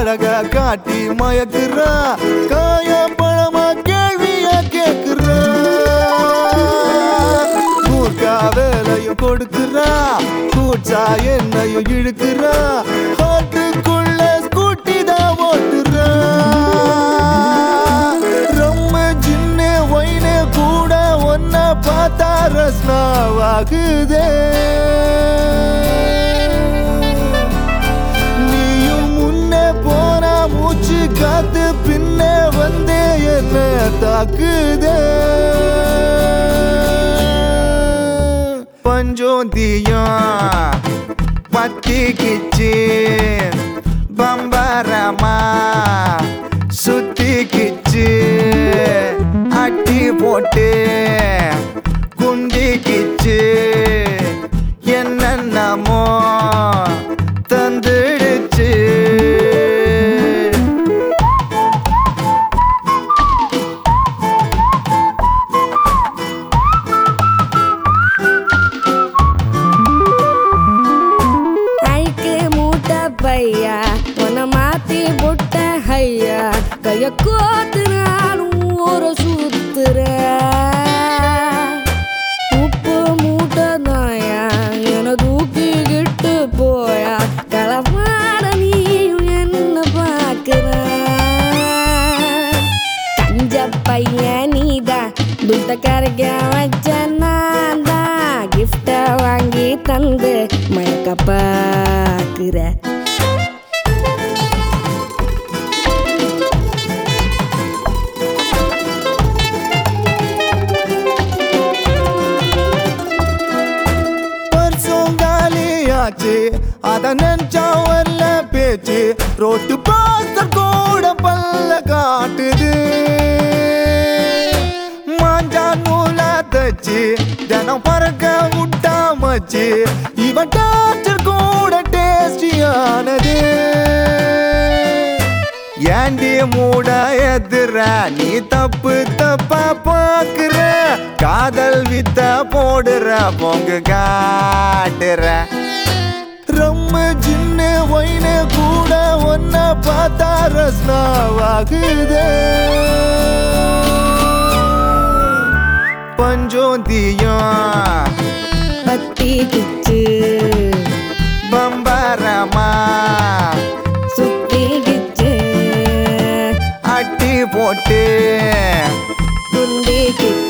அழக காட்டி மயக்குறா காய பழமா கேள்வியா கேக்குறா கூர்க்கா வேலையும் கொடுக்குறா கூச்சா என்னையும் இழுக்குறா ஹாட்டுக்குள்ள ஸ்கூட்டி தான் ஓட்டுறா ரொம்ப சின்ன ஒயினு கூட ஒன்ன பார்த்தா ரஸ்னாவாகுதே நீயும் முன்னே போனா மூச்சு காத்து பின்னே வந்தே என்ன தாக்குதே பஞ்சோந்தியம் பத்திக்கிச்சு பம்பரமா சுத்திக்கிச்சு அட்டி போட்டு குண்டிக்கிச்சு என்னென்னமோ தந்துடுச்சு ஐக்கு மூட்டை பையா உன்னை மாத்தி புட்ட ஐயா கைய கோத்துனாலும் ஊரை சுத்துற உப்பு மூட்டை தாயா என தூக்கிக்கிட்டு போயா களவாட நீயும் என்ன பார்க்கிற கஞ்ச பையன் நீதான் துட்ட கரைக்க வச்ச நான் தான் கிஃப்ட வாங்கி தந்து மயக்க பாக்குற பர்சம் காலியாச்சு அத நினைச்சா வரல பேச்சு ரோட்டு பாஸ்டர் கூட பல்ல காட்டுது மாஞ்சா நூல தச்சு தினம் பறக்க விட்டா மச்சு இவன் டாக்டர் கூட டேஸ்டியானது ஏண்டி மூட எதிர நீ தப்பு தப்பா பாக்குற காதல் வித்த போடுற பொங்கு காட்டுற ரொம்ப சின்ன ஒயினு கூட ஒன்ன பார்த்தா ரஸ்னாவாகுதே பஞ்சோந்தியம் பத்தி கிச்சு பம்பரமா சுத்தி கிச்சு அட்டி போட்டு குந்தி கிச்சு